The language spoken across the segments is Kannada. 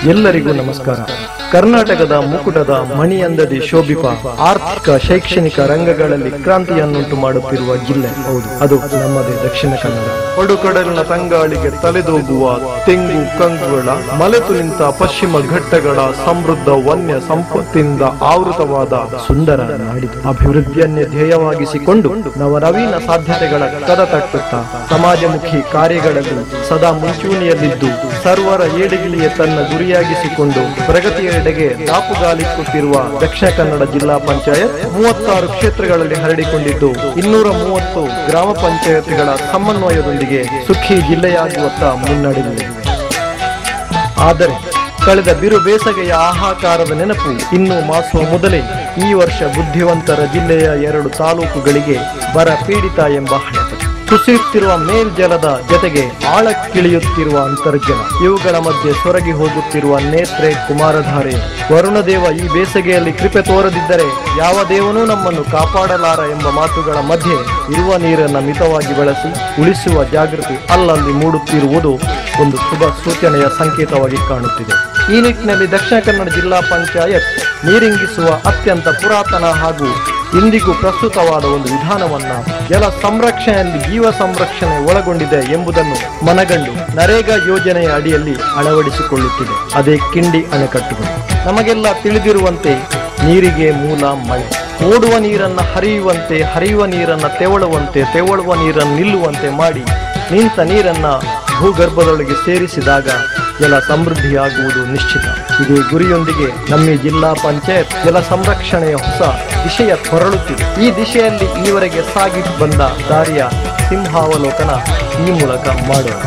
ಎಲ್ಲರಿಗೂ ನಮಸ್ಕಾರ ಕರ್ನಾಟಕದ ಮುಕುಟದ ಮಣಿಯಂದದಿ ಶೋಭಿಪ ಆರ್ಥಿಕ ಶೈಕ್ಷಣಿಕ ರಂಗಗಳಲ್ಲಿ ಕ್ರಾಂತಿಯನ್ನುಂಟು ಮಾಡುತ್ತಿರುವ ಜಿಲ್ಲೆ ಹೌದು ಅದು ನಮ್ಮದೇ ದಕ್ಷಿಣ ಕನ್ನಡ ಪಡುಕಡಲಿನ ತಂಗಾಳಿಗೆ ತಲೆದೋಗುವ ತೆಂಗು ಕಂಗುಗಳ ಮಲೆತು ನಿಂತ ಪಶ್ಚಿಮ ಘಟ್ಟಗಳ ಸಮೃದ್ಧ ವನ್ಯ ಸಂಪತ್ತಿಂದ ಆವೃತವಾದ ಸುಂದರ ನಾಡಿದು ಅಭಿವೃದ್ಧಿಯನ್ನೇ ಧ್ಯೇಯವಾಗಿಸಿಕೊಂಡು ನವನವೀನ ಸಾಧ್ಯತೆಗಳ ಕದ ತಟ್ಟುತ್ತಾ ಸಮಾಜಮುಖಿ ಕಾರ್ಯಗಳಲ್ಲಿ ಸದಾ ಮುಂಚೂಣಿಯಲ್ಲಿದ್ದು ಸರ್ವರ ಏಳಿಗೆಯೇ ತನ್ನ ಗುರಿಯಾಗಿಸಿಕೊಂಡು ಪ್ರಗತಿಯೆಡೆಗೆ ದಾಪುಗಾಲಿಕ್ಕುತ್ತಿರುವ ದಕ್ಷಿಣ ಕನ್ನಡ ಜಿಲ್ಲಾ ಪಂಚಾಯತ್ ಮೂವತ್ತಾರು ಕ್ಷೇತ್ರಗಳಲ್ಲಿ ಹರಡಿಕೊಂಡಿದ್ದು ಇನ್ನೂರ ಮೂವತ್ತು ಗ್ರಾಮ ಪಂಚಾಯತ್ಗಳ ಸಮನ್ವಯದೊಂದಿಗೆ ಸುಖಿ ಜಿಲ್ಲೆಯಾಗುವತ್ತ ಮುನ್ನಡೆದಿದೆ ಆದರೆ ಕಳೆದ ಬಿರು ಬೇಸಗೆಯ ಆಹಾಕಾರದ ನೆನಪು ಇನ್ನೂ ಮಾಸುವ ಮೊದಲೇ ಈ ವರ್ಷ ಬುದ್ಧಿವಂತರ ಜಿಲ್ಲೆಯ ಎರಡು ತಾಲೂಕುಗಳಿಗೆ ಬರ ಪೀಡಿತ ಎಂಬ ಹಣೆ ಕುಸಿಯುತ್ತಿರುವ ಮೇಲ್ಜಲದ ಜೊತೆಗೆ ಆಳಕ್ಕಿಳಿಯುತ್ತಿರುವ ಅಂತರ್ಜಲ ಇವುಗಳ ಮಧ್ಯೆ ಸೊರಗಿ ಹೋಗುತ್ತಿರುವ ನೇತ್ರೆ ಕುಮಾರಧಾರೆ ವರುಣದೇವ ಈ ಬೇಸಗೆಯಲ್ಲಿ ಕೃಪೆ ತೋರದಿದ್ದರೆ ಯಾವ ದೇವನೂ ನಮ್ಮನ್ನು ಕಾಪಾಡಲಾರ ಎಂಬ ಮಾತುಗಳ ಮಧ್ಯೆ ಇರುವ ನೀರನ್ನು ಮಿತವಾಗಿ ಬಳಸಿ ಉಳಿಸುವ ಜಾಗೃತಿ ಅಲ್ಲಲ್ಲಿ ಮೂಡುತ್ತಿರುವುದು ಒಂದು ಶುಭ ಸೂಚನೆಯ ಸಂಕೇತವಾಗಿ ಕಾಣುತ್ತಿದೆ ಈ ನಿಟ್ಟಿನಲ್ಲಿ ದಕ್ಷಿಣ ಕನ್ನಡ ಜಿಲ್ಲಾ ಪಂಚಾಯತ್ ನೀರಿಂಗಿಸುವ ಅತ್ಯಂತ ಪುರಾತನ ಹಾಗೂ ಇಂದಿಗೂ ಪ್ರಸ್ತುತವಾದ ಒಂದು ವಿಧಾನವನ್ನ ಜಲ ಸಂರಕ್ಷಣೆಯಲ್ಲಿ ಜೀವ ಸಂರಕ್ಷಣೆ ಒಳಗೊಂಡಿದೆ ಎಂಬುದನ್ನು ಮನಗಂಡು ನರೇಗಾ ಯೋಜನೆಯ ಅಡಿಯಲ್ಲಿ ಅಳವಡಿಸಿಕೊಳ್ಳುತ್ತಿದೆ ಅದೇ ಕಿಂಡಿ ಅಣೆಕಟ್ಟುಗಳು ನಮಗೆಲ್ಲ ತಿಳಿದಿರುವಂತೆ ನೀರಿಗೆ ಮೂಲ ಮಳೆ ಓಡುವ ನೀರನ್ನ ಹರಿಯುವಂತೆ ಹರಿಯುವ ನೀರನ್ನ ತೆವಳುವಂತೆ ತೆವಳುವ ನೀರನ್ನು ನಿಲ್ಲುವಂತೆ ಮಾಡಿ ನಿಂತ ನೀರನ್ನ ಭೂಗರ್ಭದೊಳಗೆ ಸೇರಿಸಿದಾಗ ಜಲ ಸಮೃದ್ಧಿಯಾಗುವುದು ನಿಶ್ಚಿತ ಇದೇ ಗುರಿಯೊಂದಿಗೆ ನಮ್ಮ ಈ ಜಿಲ್ಲಾ ಪಂಚಾಯತ್ ಜಲ ಸಂರಕ್ಷಣೆಯ ಹೊಸ ದಿಶೆಯ ಹೊರಳುತ್ತಿದೆ ಈ ದಿಶೆಯಲ್ಲಿ ಈವರೆಗೆ ಸಾಗಿ ಬಂದ ದಾರಿಯ ಸಿಂಹಾವಲೋಕನ ಈ ಮೂಲಕ ಮಾಡೋಣ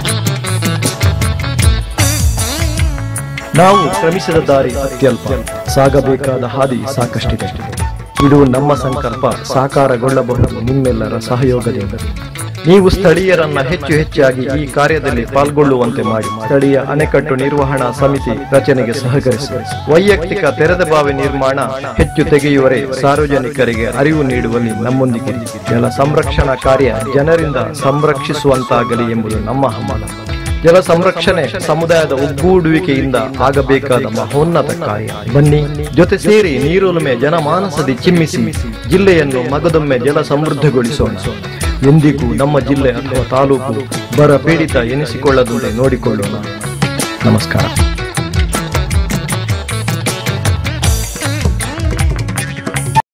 ನಾವು ಕ್ರಮಿಸಿದ ದಾರಿ ಅತ್ಯಲ್ಪ ಸಾಗಬೇಕಾದ ಹಾದಿ ಸಾಕಷ್ಟಿದೆ ಇದು ನಮ್ಮ ಸಂಕಲ್ಪ ಸಾಕಾರಗೊಳ್ಳಬಹುದು ನಿಮ್ಮೆಲ್ಲರ ಸಹಯೋಗದಿಂದ ನೀವು ಸ್ಥಳೀಯರನ್ನ ಹೆಚ್ಚು ಹೆಚ್ಚಾಗಿ ಈ ಕಾರ್ಯದಲ್ಲಿ ಪಾಲ್ಗೊಳ್ಳುವಂತೆ ಮಾಡಿ ಸ್ಥಳೀಯ ಅಣೆಕಟ್ಟು ನಿರ್ವಹಣಾ ಸಮಿತಿ ರಚನೆಗೆ ಸಹಕರಿಸಿ ವೈಯಕ್ತಿಕ ತೆರೆದ ಬಾವಿ ನಿರ್ಮಾಣ ಹೆಚ್ಚು ತೆಗೆಯುವರೆ ಸಾರ್ವಜನಿಕರಿಗೆ ಅರಿವು ನೀಡುವಲ್ಲಿ ನಮ್ಮೊಂದಿಗೆ ಜಲ ಸಂರಕ್ಷಣಾ ಕಾರ್ಯ ಜನರಿಂದ ಸಂರಕ್ಷಿಸುವಂತಾಗಲಿ ಎಂಬುದು ನಮ್ಮ ಹಮ್ಮಲ ಜಲ ಸಂರಕ್ಷಣೆ ಸಮುದಾಯದ ಒಗ್ಗೂಡುವಿಕೆಯಿಂದ ಆಗಬೇಕಾದ ಮಹೋನ್ನತ ಕಾರ್ಯ ಬನ್ನಿ ಜೊತೆ ಸೇರಿ ನೀರುಲುಮೆ ಜನಮಾನಸದಿ ಚಿಮ್ಮಿಸಿ ಜಿಲ್ಲೆಯನ್ನು ಮಗದೊಮ್ಮೆ ಜಲ ಸಮೃದ್ಧಗೊಳಿಸೋಣ ಎಂದಿಗೂ ನಮ್ಮ ಜಿಲ್ಲೆ ಅಥವಾ ತಾಲೂಕು ಬರ ಪೀಡಿತ ಎನಿಸಿಕೊಳ್ಳದಂತೆ ನೋಡಿಕೊಳ್ಳೋಣ ನಮಸ್ಕಾರ